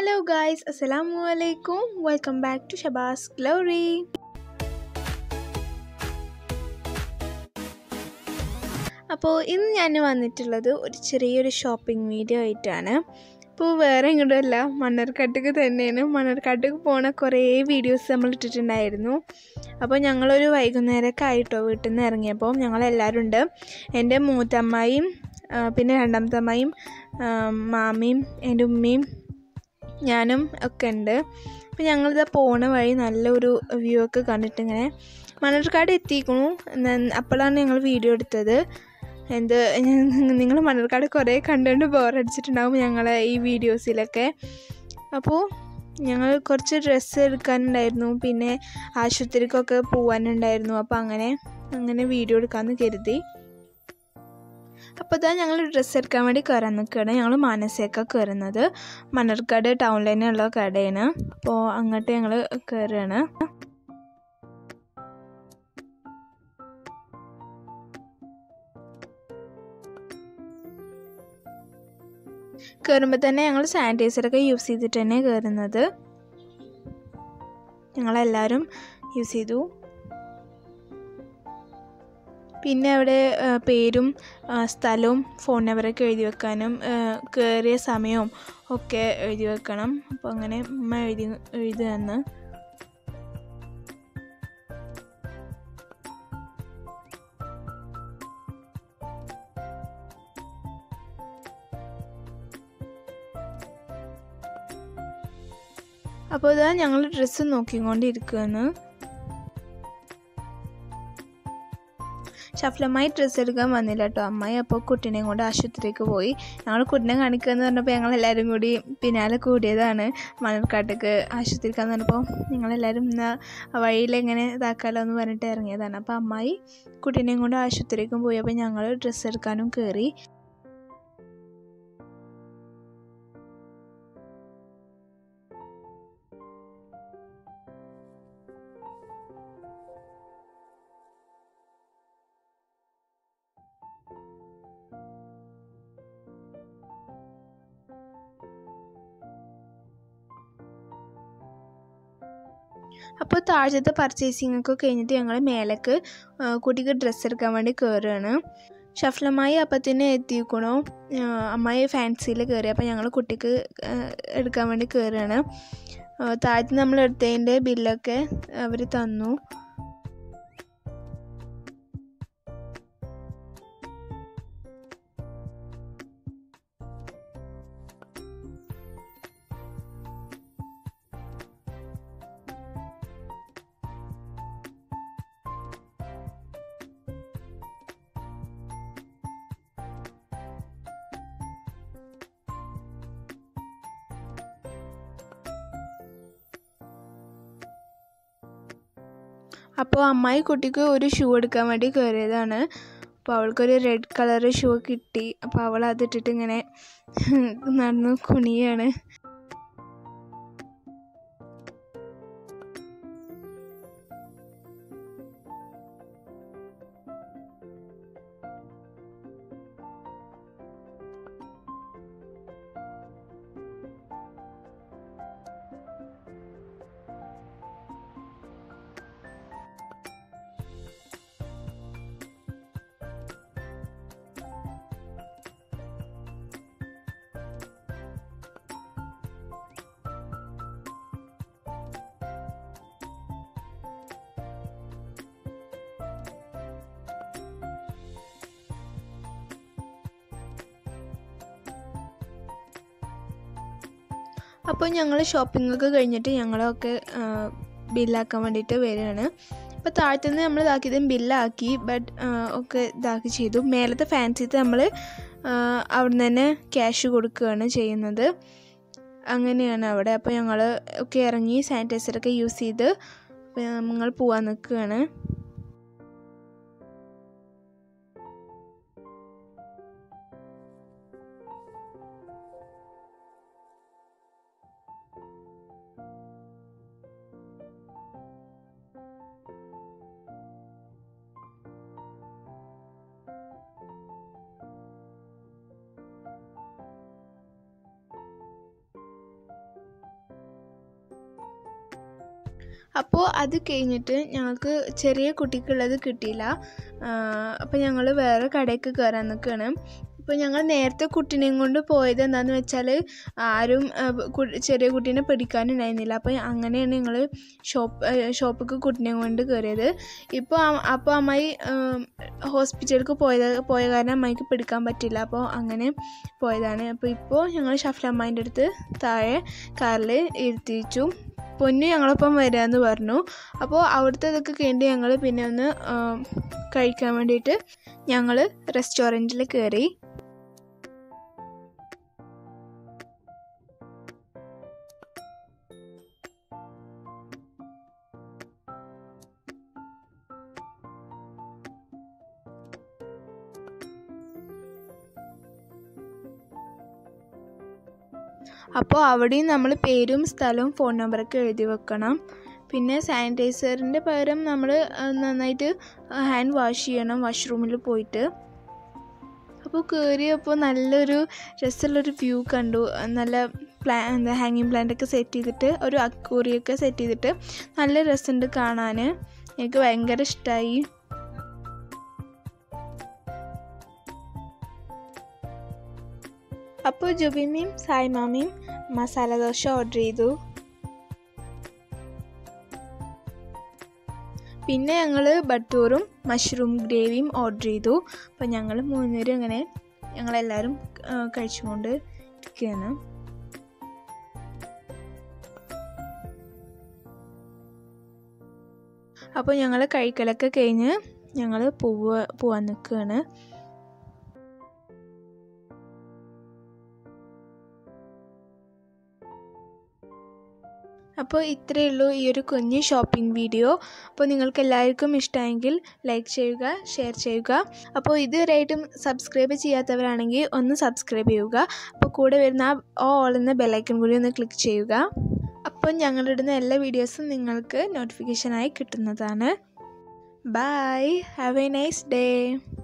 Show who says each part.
Speaker 1: hello guys അസ്സലാമു അലൈക്കും welcome back to Shabaz glory അപ്പോൾ ഇന്ന് ഞാൻ വന്നിട്ടുള്ളത് ഒരു ചെറിയൊരു ഷോപ്പിംഗ് വീഡിയോ ആയിട്ടാണ് ഇപ്പോൾ വേറെ എങ്ങോട്ടുമല്ല മണ്ണർക്കാട്ടേക്ക് തന്നെയാണ് മണ്ണർക്കാട്ടേക്ക് പോണ കുറേ വീഡിയോസ് നമ്മൾ ഇട്ടിട്ടുണ്ടായിരുന്നു അപ്പോൾ ഞങ്ങളൊരു വൈകുന്നേരമൊക്കെ ആയിട്ടോ വീട്ടിൽ നിന്ന് ഇറങ്ങിയപ്പോൾ ഞങ്ങളെല്ലാവരും ഉണ്ട് എൻ്റെ മൂത്തമ്മയും ആ, പിന്നെ രണ്ടാമത്തെ അമ്മയും ആ, മാമിയും എൻ്റെ ഉമ്മയും ഞാനും ഒക്കെ ഉണ്ട് അപ്പോൾ ഞങ്ങളിതാ പോണ വഴി നല്ലൊരു വ്യൂ ഒക്കെ കണ്ടിട്ട് ഇങ്ങനെ മണർക്കാട് എത്തിക്കണു ന- അപ്പോഴാണ് ഞങ്ങൾ വീഡിയോ എടുത്തത് എന്ത് നിങ്ങൾ മണർക്കാട് കുറേ കണ്ടുകൊണ്ട് ബോറടിച്ചിട്ടുണ്ടാവും ഞങ്ങളെ ഈ വീഡിയോസിലൊക്കെ അപ്പോൾ ഞങ്ങൾ കുറച്ച് ഡ്രസ്സ് എടുക്കാനുണ്ടായിരുന്നു പിന്നെ ആശുപത്രിക്കൊക്കെ പോകാനുണ്ടായിരുന്നു അപ്പോൾ അങ്ങനെ അങ്ങനെ വീഡിയോ എടുക്കാമെന്ന് കരുതി അപ്പോൾ ഇതാ ഞങ്ങൾ ഡ്രസ്സ് എടുക്കാൻ വേണ്ടി കയറാൻ നിൽക്കുകയാണ് ഞങ്ങൾ മാനസയൊക്കെ കയറുന്നത് മണർക്കാട് ടൗണിൽ തന്നെയുള്ള കടയാണ് അപ്പോൾ അങ്ങോട്ട് ഞങ്ങൾ കയറുകയാണ് കയറുമ്പോൾ തന്നെ ഞങ്ങൾ സാനിറ്റൈസറൊക്കെ യൂസ് ചെയ്തിട്ട് തന്നെ കയറുന്നത് ഞങ്ങളെല്ലാവരും യൂസ് ചെയ്തു പിന്നെ അവിടെ ആ, പേരും ആ, സ്ഥലവും ഫോൺ നമ്പറൊക്കെ എഴുതി വെക്കാനും ആ, കയറിയ സമയവും ഒക്കെ എഴുതി വെക്കണം അപ്പോൾ അങ്ങനെ ഉമ്മ എഴുതി എഴുതി തന്ന് അപ്പോൾ ഇതാ ഞങ്ങൾ ഡ്രസ്സ് നോക്കിക്കൊണ്ടിരിക്കുകയാണ് ഷഫ്ലമ്മായി ഡ്രസ്സ് എടുക്കാൻ വന്നില്ല കേട്ടോ അമ്മായി അപ്പോൾ കുട്ടീനെയും കൊണ്ട് ആശുപത്രിക്ക് പോയി ഞങ്ങൾ കുട്ടീനെ കാണിക്കുക എന്ന് പറഞ്ഞപ്പോൾ ഞങ്ങൾ എല്ലാവരും കൂടി പിന്നാലെ കൂടിയതാണ് മണൽക്കാട്ടേക്ക് ആശുപത്രിക്കാന്ന് പറഞ്ഞപ്പോൾ ഞങ്ങളെല്ലാവരും ഇന്ന് വഴിയിൽ എങ്ങനെ ഇതാക്കാമല്ലോ എന്ന് പറഞ്ഞിട്ട് ഇറങ്ങിയതാണ് അപ്പോൾ അമ്മായി കുട്ടീനെയും കൊണ്ട് ആശുപത്രിക്കും പോയി അപ്പോൾ ഞങ്ങൾ ഡ്രസ്സ് എടുക്കാനും കയറി അപ്പോൾ താഴത്തെ പർച്ചേസിംഗ് ഒക്കെ കഴിഞ്ഞിട്ട് ഞങ്ങൾ മേലേക്ക് ആ, കുട്ടിക്ക് ഡ്രസ്സ് എടുക്കാൻ വേണ്ടി കയറുകയാണ് ഷഫ്ലമ്മായി അപ്പത്തിന് എത്തിക്കണു അമ്മായി ഫാൻസിയിൽ കയറി അപ്പോൾ ഞങ്ങൾ കുട്ടിക്ക് ആ, എടുക്കാൻ വേണ്ടി കയറുകയാണ് ആ, താഴത്ത് നമ്മൾ എടുത്തതിൻ്റെ ബില്ലൊക്കെ അവർ തന്നു അപ്പോൾ അമ്മായി കുട്ടിക്ക് ഒരു ഷൂ എടുക്കാൻ വേണ്ടി കയറിയതാണ് അപ്പോൾ അവൾക്കൊരു റെഡ് കളർ ഷൂ കിട്ടി അപ്പോൾ അവൾ അതിട്ടിട്ട് ഇങ്ങനെ നടന്ന് കുണിയാണ് അപ്പോൾ ഞങ്ങൾ ഷോപ്പിംഗ് ഒക്കെ കഴിഞ്ഞിട്ട് ഞങ്ങളൊക്കെ ബില്ലാക്കാൻ വേണ്ടിയിട്ട് വരികയാണ് അപ്പോൾ താഴത്തുനിന്ന് നമ്മൾ ഇതാക്കിയത് ബില്ലാക്കി ബട്ട് ഒക്കെ ഇതാക്കി ചെയ്തു മേലത്തെ ഫാൻസിത്ത് നമ്മൾ അവിടെ നിന്ന് തന്നെ ക്യാഷ് കൊടുക്കുകയാണ് ചെയ്യുന്നത് അങ്ങനെയാണ് അവിടെ അപ്പോൾ ഞങ്ങൾ ഒക്കെ ഇറങ്ങി സാനിറ്റൈസറൊക്കെ യൂസ് ചെയ്ത് ഞങ്ങൾ പോവാൻ നിൽക്കുകയാണ് അപ്പോൾ അത് കഴിഞ്ഞിട്ട് ഞങ്ങൾക്ക് ചെറിയ കുട്ടിക്കുള്ളത് കിട്ടിയില്ല അപ്പോൾ ഞങ്ങൾ വേറെ കടയ്ക്ക് കയറാൻ നിൽക്കുകയാണ് ഇപ്പോൾ ഞങ്ങൾ നേരത്തെ കുട്ടീനെയും കൊണ്ട് പോയത് എന്താണെന്ന് വെച്ചാൽ ആരും ആ, കു- ചെറിയ കുട്ടീനെ പിടിക്കാനുണ്ടായിരുന്നില്ല അപ്പോൾ അങ്ങനെയാണ് ഞങ്ങൾ ഷോപ്പ് ഷോപ്പിക്ക് കുട്ടീനെയും കൊണ്ട് കയറിയത് ഇപ്പോൾ അപ്പോൾ അമ്മായി ഹോസ്പിറ്റലിലേക്ക് പോയത് പോയ കാരണം അമ്മായിക്ക് പിടിക്കാൻ പറ്റില്ല അപ്പോൾ അങ്ങനെ പോയതാണ് അപ്പോൾ ഇപ്പോൾ ഞങ്ങൾ ഷഫ്ല അമ്മായിൻ്റെ അടുത്ത് താഴെ കാറിൽ ഇരുത്തിച്ചു പൊന്നു ഞങ്ങളൊപ്പം വരാമെന്ന് പറഞ്ഞു അപ്പോൾ അവിടുത്തെ ഇതൊക്കെ കഴിഞ്ഞ് ഞങ്ങൾ പിന്നെ ഒന്ന് ആ, കഴിക്കാൻ വേണ്ടിയിട്ട് ഞങ്ങൾ റെസ്റ്റോറൻറ്റിൽ കയറി അപ്പോൾ അവിടെയും നമ്മൾ പേരും സ്ഥലവും ഫോൺ നമ്പറൊക്കെ എഴുതി വെക്കണം പിന്നെ സാനിറ്റൈസറിൻ്റെ പകരം നമ്മൾ നന്നായിട്ട് ഹാൻഡ് വാഷ് ചെയ്യണം വാഷ്റൂമിൽ പോയിട്ട് അപ്പോൾ കയറിയപ്പോൾ നല്ലൊരു രസമുള്ളൊരു വ്യൂ കണ്ടു നല്ല പ്ലാ എന്താ ഹാങ്ങിങ് പ്ലാന്റൊക്കെ സെറ്റ് ചെയ്തിട്ട് ഒരു അക്കൂറിയൊക്കെ സെറ്റ് ചെയ്തിട്ട് നല്ല രസമുണ്ട് കാണാൻ എനിക്ക് ഭയങ്കര ഇഷ്ടമായി അപ്പോൾ ജുബിമയും സായ്മാമയും മസാല ദോശ ഓർഡർ ചെയ്തു പിന്നെ ഞങ്ങൾ ബട്ടൂറും മഷ്റൂം ഗ്രേവിയും ഓർഡർ ചെയ്തു അപ്പോൾ ഞങ്ങൾ മൂന്നുപേരും ഇങ്ങനെ ഞങ്ങളെല്ലാവരും ആ, കഴിച്ചുകൊണ്ട് ഇരിക്കുകയാണ് അപ്പോൾ ഞങ്ങൾ കഴിക്കലൊക്കെ കഴിഞ്ഞ് ഞങ്ങൾ പോവുക പോവാൻ നിൽക്കുകയാണ് അപ്പോൾ ഇത്രയേ ഉള്ളൂ ഈ ഒരു കുഞ്ഞ് ഷോപ്പിംഗ് വീഡിയോ അപ്പോൾ നിങ്ങൾക്ക് എല്ലാവർക്കും ഇഷ്ടമെങ്കിൽ ലൈക്ക് ചെയ്യുക ഷെയർ ചെയ്യുക അപ്പോൾ ഇതുവരെയായിട്ടും സബ്സ്ക്രൈബ് ചെയ്യാത്തവരാണെങ്കിൽ ഒന്ന് സബ്സ്ക്രൈബ് ചെയ്യുക അപ്പോൾ കൂടെ വരുന്ന ആ ഓൾ എന്ന ബെല്ലൈക്കൺ കൂടി ഒന്ന് ക്ലിക്ക് ചെയ്യുക അപ്പോൾ ഞങ്ങളിടുന്ന എല്ലാ വീഡിയോസും നിങ്ങൾക്ക് നോട്ടിഫിക്കേഷനായി കിട്ടുന്നതാണ് bye have a nice day